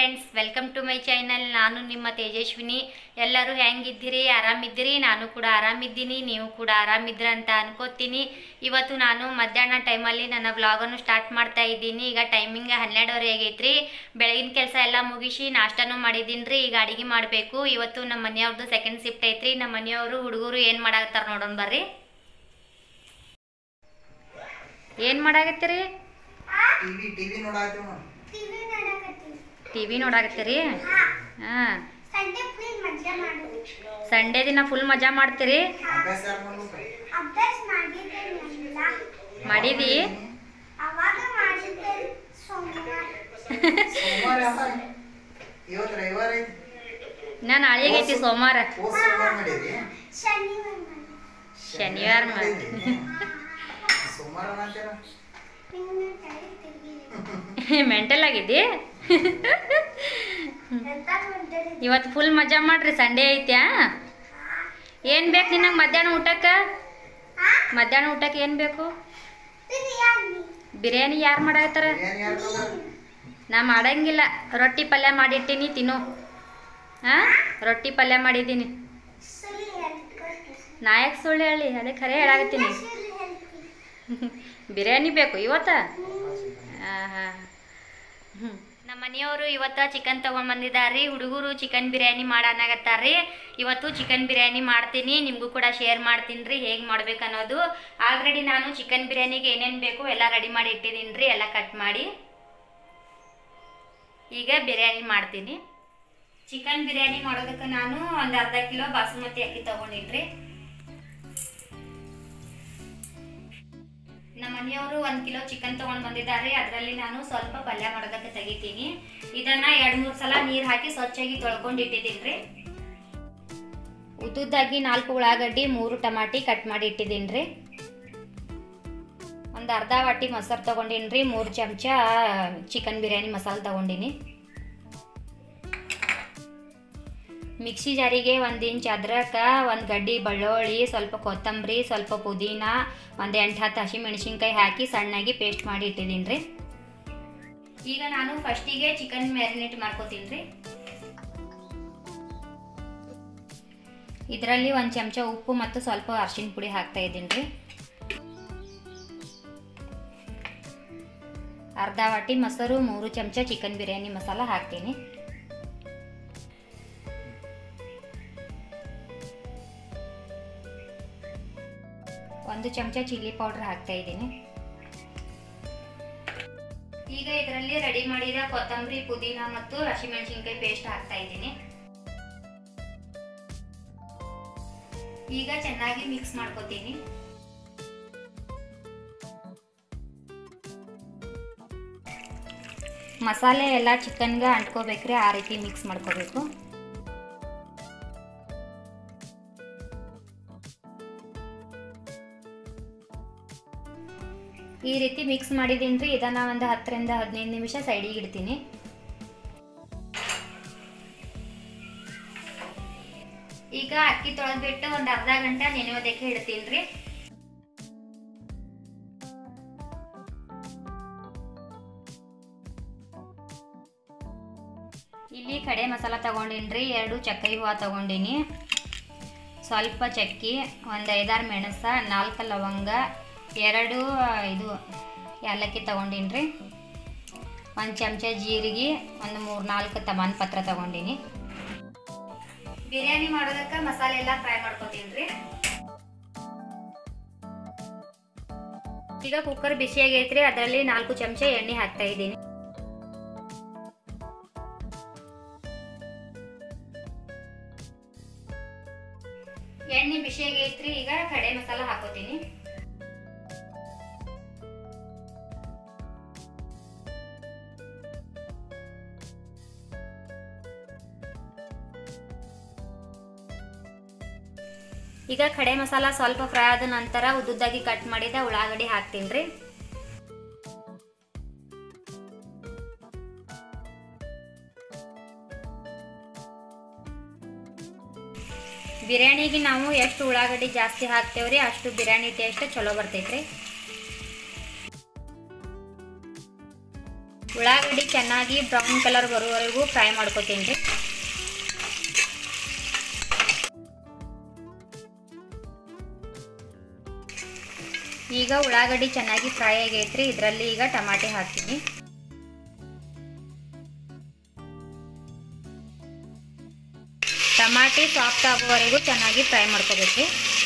Friends welcome to my channel ನಾನು ನಿಮ್ಮ ತೇಜಸ್ವಿನಿ ಎಲ್ಲರೂ ಹೆಂಗಿದ್ದೀರಿ ಆರಾಮಿದ್ದೀರಿ ನಾನು ಕೂಡ ಆರಾಮಿದ್ದೀನಿ ನೀವು ಕೂಡ ಆರಾಮಿದ್ರ ಅಂತ ಅನ್ಕೋತೀನಿ ಇವತ್ತು ನಾನು ಮಧ್ಯಾಹ್ನ ಟೈಮಲ್ಲಿ ನನ್ನ ವ್ಲಾಗನ್ನು ಸ್ಟಾರ್ಟ್ ಮಾಡ್ತಾ ಇದ್ದೀನಿ ಈಗ ಟೈಮಿಂಗ್ ಹನ್ನೆರಡುವರೆ ಆಗೈತ್ರಿ ಬೆಳಗಿನ ಕೆಲಸ ಎಲ್ಲ ಮುಗಿಸಿ ನಾಷ್ಟನೂ ಮಾಡಿದ್ದೀನಿ ರೀ ಈಗ ಅಡಿಗೆ ಮಾಡಬೇಕು ಇವತ್ತು ನಮ್ಮ ಮನೆಯವ್ರದ್ದು ಸೆಕೆಂಡ್ ಶಿಫ್ಟ್ ಐತ್ರಿ ನಮ್ಮ ಮನೆಯವರು ಹುಡುಗರು ಏನು ಮಾಡಾಕತ್ತಾರ ನೋಡೋಣ ಬರ್ರಿ ಏನು ಮಾಡಾಕತ್ತೀರಿ ಟಿವಿ ಟಿವಿ ನೋಡಾತೀವಿ ನಾವು ಟಿ ವಿ ನೋಡಾಕತ್ತೀರಿ ಹಾಂ ಸಂಡೆ ಫುಲ್ ಮಜಾ ಮಾಡೋದು ಸಂಡೇ ದಿನ ಫುಲ್ ಮಜಾ ಮಾಡ್ತೀರಿ ಅಭ್ಯಾಸ ಯಾರು ಮಾಡ್ಬೇಕು ಅಭ್ಯಾಸ ಮಾಡಿದ್ದೇನೆಲ್ಲ ಮಾಡಿದಿ ಅವಾಗ ಮಾಡಿದ್ದೆ ಸೋಮವಾರ ಸೋಮವಾರ ಯಾವಾಗ? ಇವತ್ತು ರವಿವಾರ ಐತಿ ನಾ ನಾಳೆಗೆ ಐತಿ ಸೋಮವಾರ ಹೋದ್ ಸೋಮವಾರ ಮಾಡಿರಿ ಶನಿವಾರ ಮಾಡಿದ್ದೆ. ಶನಿವಾರ ಮಾಡಿ ಮಾಡಿರಿ. ಸೋಮವಾರ ಅಂತೀರ ನಿನ್ನ ತಲೆ ತಿರ್ಗಿದೆ. ಮೆಂಟಲ್ ಆಗಿದ್ದಿ ಎಂತ ಮಾಡ್ತಾರೆ? ಇವತ್ತು ಫುಲ್ ಮಜಾ ಮಾಡ್ರಿ ಸಂಡೇ ಐತ್ಯಾ ಏನು ಬೇಕು ನಿನಗೆ ಮಧ್ಯಾಹ್ನ ಊಟಕ್ಕೆ ಹಾ? ಮಧ್ಯಾಹ್ನ ಊಟಕ್ಕೆ ಏನು ಬೇಕು ಬಿರಿಯಾನಿ. ಬಿರಿಯಾನಿ ಯಾರು ಮಾಡಾಕತ್ತಾರ ಏನ್ ಯಾರು ತಗೋರಿ? ನಾ ಮಾಡಂಗಿಲ್ಲ ರೊಟ್ಟಿ ಪಲ್ಯ ಮಾಡಿಟ್ಟಿನಿ ತಿನ್ನು ಹಾಂ ರೊಟ್ಟಿ ಪಲ್ಯ ಮಾಡಿದ್ದೀನಿ ಸುಳ್ಳು ಹೇಳ್ಕೊಟ್ಟು. ನಾಯಕ್ ಸುಳ್ಳು ಹೇಳಿ ಅದೇ ಖರೆ ಹೇಳಾಕತ್ತೀನಿ ಸುಳ್ಳು ಹೇಳ್ತೀನಿ. ಬಿರಿಯಾನಿ ಬೇಕು ಇವತ್ತ ಹ್ಮ್. ನಮ್ಮ ಮನೆಯವರು ಇವತ್ತ ಚಿಕನ್ ತೊಗೊಂಬಂದಿದ್ದಾರೆ ಹುಡುಗರು ಚಿಕನ್ ಬಿರಿಯಾನಿ ಮಾಡಾನಾಗತ್ತಾರ್ರಿ ಇವತ್ತು ಚಿಕನ್ ಬಿರಿಯಾನಿ ಮಾಡ್ತೀನಿ ನಿಮಗೂ ಕೂಡ ಶೇರ್ ಮಾಡ್ತೀನಿ ರೀ ಹೇಗೆ ಮಾಡ್ಬೇಕು ಅನ್ನೋದು ಆಲ್ರೆಡಿ ನಾನು ಚಿಕನ್ ಬಿರಿಯಾನಿಗೆ ಏನೇನು ಬೇಕು ಎಲ್ಲ ರೆಡಿ ಮಾಡಿ ಇಟ್ಟಿದ್ದೀನಿ ರೀ ಎಲ್ಲ ಕಟ್ ಮಾಡಿ ಈಗ ಬಿರಿಯಾನಿ ಮಾಡ್ತೀನಿ ಚಿಕನ್ ಬಿರಿಯಾನಿ ಮಾಡೋದಕ್ಕೆ ನಾನು ಒಂದು ಅರ್ಧ ಕಿಲೋ ಬಾಸುಮತಿ ಅಕ್ಕಿ ತೊಗೊಂಡಿನ್ರಿ ನಮ್ಮ ಮನೆಯವರು ಒಂದು ಕಿಲೋ ಚಿಕನ್ ತೊಗೊಂಡು ಬಂದಿದ್ದಾರೆ ಅದರಲ್ಲಿ ನಾನು ಸ್ವಲ್ಪ ಪಲ್ಯ ಮಾಡೋದಕ್ಕೆ ತೆಗಿತೀನಿ ಇದನ್ನ ಎರಡು ಮೂರು ಸಲ ನೀರು ಹಾಕಿ ಸ್ವಚ್ಛಾಗಿ ತೊಳ್ಕೊಂಡು ಇಟ್ಟಿದ್ದೀನಿ ರೀ ಉದ್ದುದ್ದಾಗಿ ನಾಲ್ಕು ಉಳ್ಳಾಗಡ್ಡಿ ಮೂರು ಟಮಾಟಿ ಕಟ್ ಮಾಡಿ ಇಟ್ಟಿದ್ದೀನಿ ರೀ ಒಂದು ಅರ್ಧ ವಾಟಿ ಮೊಸರು ತೊಗೊಂಡಿನಿ ರೀ ಮೂರು ಚಮಚ ಚಿಕನ್ ಬಿರಿಯಾನಿ ಮಸಾಲೆ ತೊಗೊಂಡಿನಿ ಮಿಕ್ಸಿ ಜಾರಿಗೆ ಒಂದು ಇಂಚ್ ಅದ್ರಕ ಒಂದು ಗಡ್ಡಿ ಬೆಳ್ಳುಳ್ಳಿ ಸ್ವಲ್ಪ ಕೊತ್ತಂಬರಿ ಸ್ವಲ್ಪ ಪುದೀನ ಒಂದು ಎಂಟು ಹತ್ತು ಹಸಿಮೆಣಸಿನ್ಕಾಯಿ ಹಾಕಿ ಸಣ್ಣಾಗಿ ಪೇಸ್ಟ್ ಮಾಡಿ ಇಟ್ಟಿದ್ದೀನಿ ರೀ ಈಗ ನಾನು ಫಸ್ಟಿಗೆ ಚಿಕನ್ ಮ್ಯಾರಿನೇಟ್ ಮಾಡ್ಕೋತೀನಿ ರೀ ಇದರಲ್ಲಿ ಒಂದು ಚಮಚ ಉಪ್ಪು ಮತ್ತು ಸ್ವಲ್ಪ ಅರಿಶಿನ ಪುಡಿ ಹಾಕ್ತಾ ಇದ್ದೀನಿ ರೀ ಅರ್ಧ ವಾಟಿ ಮೊಸರು ಮೂರು ಚಮಚ ಚಿಕನ್ ಬಿರಿಯಾನಿ ಮಸಾಲ ಹಾಕ್ತೀನಿ ಒಂದು ಚಮಚ ಚಿಲ್ಲಿ ಪೌಡರ್ ಹಾಕ್ತಾ ಇದ್ದೀನಿ ಈಗ ಇದರಲ್ಲಿ ರೆಡಿ ಮಾಡಿದ ಕೊತ್ತಂಬರಿ ಪುದೀನ ಮತ್ತು ಹಸಿಮೆಣಸಿನ್ಕಾಯಿ ಪೇಸ್ಟ್ ಹಾಕ್ತಾ ಇದ್ದೀನಿ ಈಗ ಚೆನ್ನಾಗಿ ಮಿಕ್ಸ್ ಮಾಡ್ಕೋತೀನಿ ಮಸಾಲೆ ಎಲ್ಲ ಚಿಕನ್ಗೆ ಅಂಟ್ಕೋಬೇಕ್ರಿ ಆ ರೀತಿ ಮಿಕ್ಸ್ ಮಾಡ್ಕೋಬೇಕು ಈ ರೀತಿ ಮಿಕ್ಸ್ ಮಾಡಿದ್ದೀನಿ ರೀ ಇದನ್ನು ಒಂದು ಹತ್ತರಿಂದ ಹದಿನೈದು ನಿಮಿಷ ಸೈಡಿಗೆ ಇಡ್ತೀನಿ ಈಗ ಅಕ್ಕಿ ತೊಳೆದ್ಬಿಟ್ಟು ಒಂದು ಅರ್ಧ ಗಂಟೆ ನೆನೆಯೋದಕ್ಕೆ ಇಡ್ತೀನಿ ರೀ ಇಲ್ಲಿ ಕಡೆ ಮಸಾಲ ತಗೊಂಡಿನಿ ರೀ ಎರಡು ಚಕ್ಕೈ ಹೂವು ತಗೊಂಡಿನಿ ಸ್ವಲ್ಪ ಚಕ್ಕಿ ಒಂದು ಐದಾರು ಮೆಣಸ ನಾಲ್ಕು ಲವಂಗ ಎರಡು ಇದು ಏಲಕ್ಕಿ ತಗೊಂಡಿನಿ ರೀ ಒಂದು ಚಮಚ ಜೀರಿಗೆ ಒಂದು ಮೂರು ನಾಲ್ಕು ತಮಾನ್ ಪತ್ರ ತಗೊಂಡಿನಿ ಬಿರಿಯಾನಿ ಮಾಡೋದಕ್ಕೆ ಮಸಾಲೆ ಎಲ್ಲ ಫ್ರೈ ಮಾಡ್ಕೊತೀನಿ ರೀ ಈಗ ಕುಕ್ಕರ್ ಬಿಸಿ ಆಗೈತ್ರಿ ಅದರಲ್ಲಿ ನಾಲ್ಕು ಚಮಚ ಎಣ್ಣೆ ಹಾಕ್ತಾ ಇದ್ದೀನಿ ಎಣ್ಣೆ ಬಿಸಿ ಆಗೈತ್ರಿ ಈಗ ಕಡೆ ಮಸಾಲ ಹಾಕೋತೀನಿ ಈಗ ಕಡೆ ಮಸಾಲ ಸ್ವಲ್ಪ ಫ್ರೈ ಆದ ನಂತರ ಉದ್ದುದ್ದಾಗಿ ಕಟ್ ಮಾಡಿದ ಉಳ್ಳಾಗಡ್ಡಿ ಹಾಕ್ತೀನಿ ರೀ ಬಿರಿಯಾನಿಗೆ ನಾವು ಎಷ್ಟು ಉಳ್ಳಾಗಡ್ಡಿ ಜಾಸ್ತಿ ಹಾಕ್ತೇವ್ರಿ ಅಷ್ಟು ಬಿರಿಯಾನಿ ಟೇಸ್ಟ್ ಚಲೋ ಬರ್ತೈತ್ರಿ ಉಳ್ಳಾಗಡ್ಡಿ ಚೆನ್ನಾಗಿ ಬ್ರೌನ್ ಕಲರ್ ಬರುವವರೆಗೂ ಫ್ರೈ ಮಾಡ್ಕೊತೀನಿ ರೀ ಈಗ ಉಳ್ಳಾಗಡ್ಡಿ ಚೆನ್ನಾಗಿ ಫ್ರೈ ಆಗೈತ್ರಿ ಇದರಲ್ಲಿ ಈಗ ಟಮಾಟೆ ಹಾಕ್ತೀನಿ ಟಮಾಟೆ ಸಾಫ್ಟ್ ಆಗುವವರೆಗೂ ಚೆನ್ನಾಗಿ ಫ್ರೈ ಮಾಡ್ಕೋಬೇಕ್ರಿ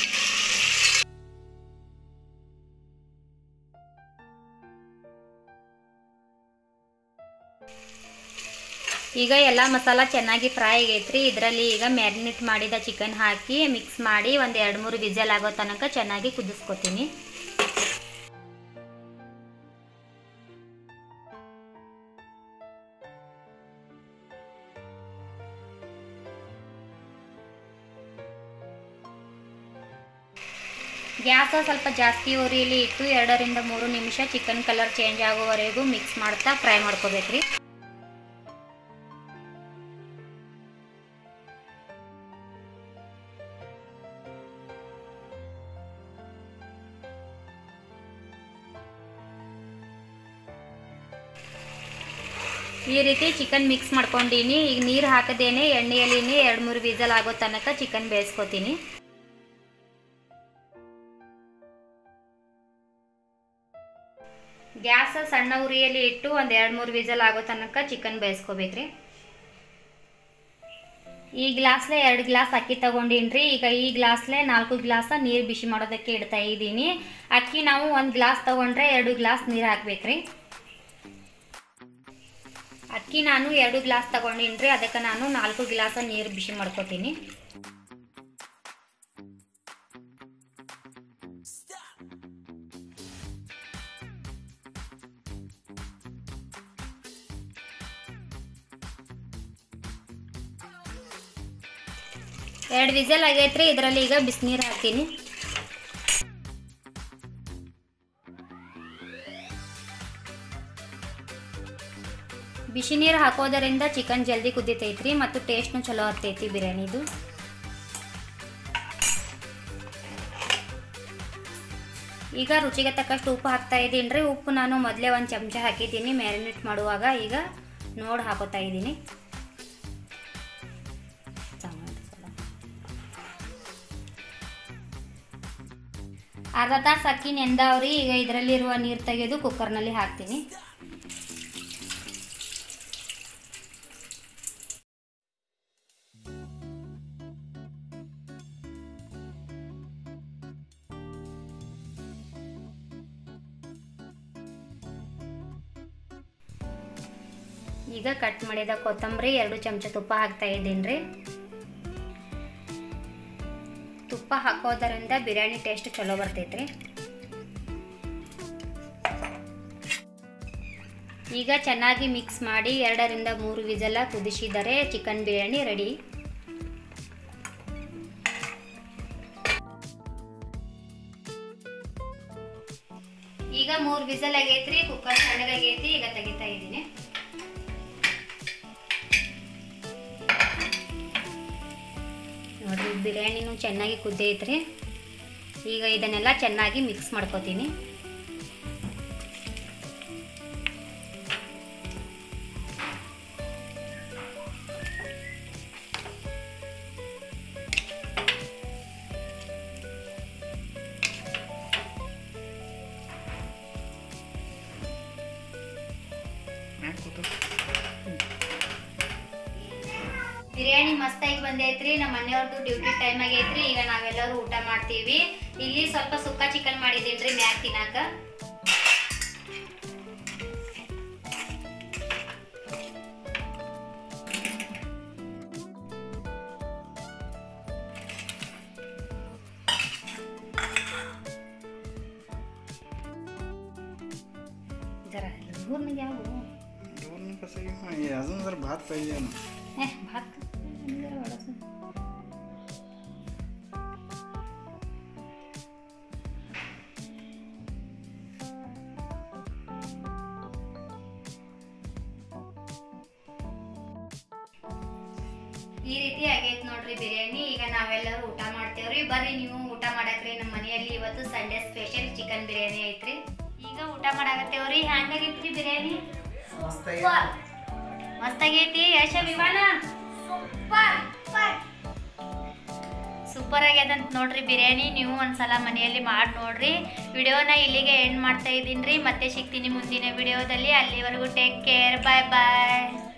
ಈಗ ಎಲ್ಲ ಮಸಾಲ ಚೆನ್ನಾಗಿ ಫ್ರೈ ಆಗೈತ್ರಿ ಇದರಲ್ಲಿ ಈಗ ಮ್ಯಾರಿನೇಟ್ ಮಾಡಿದ ಚಿಕನ್ ಹಾಕಿ ಮಿಕ್ಸ್ ಮಾಡಿ ಒಂದು ಎರಡು ಮೂರು ವಿಜಲ್ ಆಗೋ ತನಕ ಚೆನ್ನಾಗಿ ಕುದಿಸ್ಕೊತೀನಿ ಗ್ಯಾಸ ಸ್ವಲ್ಪ ಜಾಸ್ತಿ ಉರಿಯಲ್ಲಿ ಇಟ್ಟು ಎರಡರಿಂದ ಮೂರು ನಿಮಿಷ ಚಿಕನ್ ಕಲರ್ ಚೇಂಜ್ ಆಗೋವರೆಗೂ ಮಿಕ್ಸ್ ಮಾಡ್ತಾ ಫ್ರೈ ಮಾಡ್ಕೋಬೇಕ್ರಿ ಈ ರೀತಿ ಚಿಕನ್ ಮಿಕ್ಸ್ ಮಾಡ್ಕೊಂಡೀನಿ ಈಗ ನೀರು ಹಾಕದೇನೆ ಎಣ್ಣೆಯಲ್ಲಿನೇ ಎರಡು ಮೂರು ವಿಸಲ್ ಆಗೋ ತನಕ ಚಿಕನ್ ಬೇಯಿಸ್ಕೊತೀನಿ ಗ್ಯಾಸ್ ಸಣ್ಣ ಉರಿಯಲ್ಲಿ ಇಟ್ಟು ಒಂದು ಎರಡು ಮೂರು ವಿಸಲ್ ಆಗೋ ತನಕ ಚಿಕನ್ ಬೇಯಿಸ್ಕೋಬೇಕ್ರಿ ಈ ಗ್ಲಾಸ್ಲೆ ಎರಡು ಗ್ಲಾಸ್ ಅಕ್ಕಿ ತಗೊಂಡೀನಿ ಈಗ ಈ ಗ್ಲಾಸ್ಲೆ ನಾಲ್ಕು ಗ್ಲಾಸ ನೀರು ಬಿಸಿ ಮಾಡೋದಕ್ಕೆ ಇಡ್ತಾ ಇದ್ದೀನಿ ಅಕ್ಕಿ ನಾವು ಒಂದು ಗ್ಲಾಸ್ ತಗೊಂಡ್ರೆ ಎರಡು ಗ್ಲಾಸ್ ನೀರು ಹಾಕ್ಬೇಕ್ರಿ ಅಕ್ಕಿ ನಾನು ಎರಡು ಗ್ಲಾಸ್ ತಗೊಂಡಿನ್ರಿ ಅದಕ್ಕೆ ನಾನು ನಾಲ್ಕು ಗ್ಲಾಸ ನೀರು ಬಿಸಿ ಮಾಡ್ಕೊತೀನಿ ಎರಡು ವಿಸಲ್ ಆಗೈತ್ರಿ ಇದರಲ್ಲಿ ಈಗ ಬಿಸಿನೀರು ಹಾಕ್ತೀನಿ ಬಿಸಿ ನೀರು ಹಾಕೋದರಿಂದ ಚಿಕನ್ ಜಲ್ದಿ ಕುದಿತೈತ್ರಿ ಮತ್ತು ಟೇಸ್ಟ್ನು ಚಲೋ ಆಗ್ತೈತಿ ಬಿರಿಯಾನಿದು ಈಗ ರುಚಿಗೆ ತಕ್ಕಷ್ಟು ಉಪ್ಪು ಹಾಕ್ತಾ ಇದ್ದೀನಿ ರೀ ಉಪ್ಪು ನಾನು ಮೊದಲೇ ಒಂದು ಚಮಚ ಹಾಕಿದ್ದೀನಿ ಮ್ಯಾರಿನೇಟ್ ಮಾಡುವಾಗ ಈಗ ನೋಡಿ ಹಾಕೋತಾ ಇದ್ದೀನಿ ಅರ್ಧ ತಾಸು ಅಕ್ಕಿ ನೆಂದವ್ರಿ ಈಗ ಇದರಲ್ಲಿರುವ ನೀರು ತೆಗೆದು ಕುಕ್ಕರ್ನಲ್ಲಿ ಹಾಕ್ತೀನಿ ಈಗ ಕಟ್ ಮಾಡಿದ ಕೊತ್ತಂಬರಿ ಎರಡು ಚಮಚ ತುಪ್ಪ ಹಾಕ್ತಾ ಇದ್ದೀನಿ ರೀ ತುಪ್ಪ ಹಾಕೋದರಿಂದ ಬಿರಿಯಾನಿ ಟೇಸ್ಟ್ ಚಲೋ ಬರ್ತೈತ್ರಿ ಈಗ ಚೆನ್ನಾಗಿ ಮಿಕ್ಸ್ ಮಾಡಿ ಎರಡರಿಂದ ಮೂರು ವಿಸಲ ಕುದಿಸಿದರೆ ಚಿಕನ್ ಬಿರಿಯಾನಿ ರೆಡಿ ಈಗ ಮೂರು ವಿಸಲ್ ಆಗೈತ್ರಿ ಕುಕ್ಕರ್ ಸಣ್ಣಗಾಗೈತಿ ಈಗ ತೆಗಿತಾ ಇದ್ದೀನಿ ನೋಡ್ರಿ ಬಿರಿಯಾನಿನೂ ಚೆನ್ನಾಗಿ ಕುದ್ದೈತ್ರಿ ಈಗ ಇದನ್ನೆಲ್ಲ ಚೆನ್ನಾಗಿ ಮಿಕ್ಸ್ ಮಾಡ್ಕೋತೀನಿ ಬಿರಿಯಾನಿ ಮಸ್ತಾಗಿ ಬಂದೈತ್ರಿ ನಮ್ಮ ಮನೆಯವ್ರದ್ದು ಡ್ಯೂಟಿ ಟೈಮ್ ಆಗೈತ್ರಿ ಈಗ ನಾವೆಲ್ಲರೂ ಊಟ ಮಾಡ್ತೀವಿ ಇಲ್ಲಿ ಸ್ವಲ್ಪ ಸುಕ್ಕ ಚಿಕನ್ ಮಾಡಿದೀನ್ರಿ ಮ್ಯಾಕ್ ತಿನ್ನಾಕ जरा दूर में जाओ दोन कसं हे अजून जर भात पाहिजे ना ए भात जरा वाढायचं. ಈ ರೀತಿ ಆಗೈತ್ ನೋಡ್ರಿ ಬಿರಿಯಾನಿ ಈಗ ನಾವೆಲ್ಲರೂ ಊಟ ಮಾಡ್ತೇವ್ರಿ ಬರ್ರಿ ನೀವು ಊಟ ಮಾಡಕ್ರಿ ನಮ್ಮ ಮನೆಯಲ್ಲಿ ಇವತ್ತು ಸಂಡೇ ಸ್ಪೆಷಲ್ ಚಿಕನ್ ಬಿರಿಯಾನಿ ಐತ್ರಿ ಈಗ ಊಟ ಮಾಡಾಕತ್ತೇವ್ರಿ ಹ್ಯಾಂಗಾಗೈತ್ರಿ ಬಿರಿಯಾನಿ ಸೂಪರ್ ಮಸ್ತಾಗೈತಿ ಯಶ ವಿಮಾನ ಸೂಪರ್ ಸೂಪರ್ ಸೂಪರ್ ಆಗ್ಯದಂತ ನೋಡ್ರಿ ಬಿರಿಯಾನಿ ನೀವು ಒಂದ್ಸಲ ಮನೆಯಲ್ಲಿ ಮಾಡಿ ನೋಡ್ರಿ ವಿಡಿಯೋನ ಇಲ್ಲಿಗೆ ಎಂಡ್ ಮಾಡ್ತಾ ಇದ್ದೀನಿ ರೀ ಮತ್ತೆ ಸಿಗ್ತೀನಿ ಮುಂದಿನ ವಿಡಿಯೋದಲ್ಲಿ ಅಲ್ಲಿವರೆಗೂ ಟೇಕ್ ಕೇರ್ ಬಾಯ್ ಬಾಯ್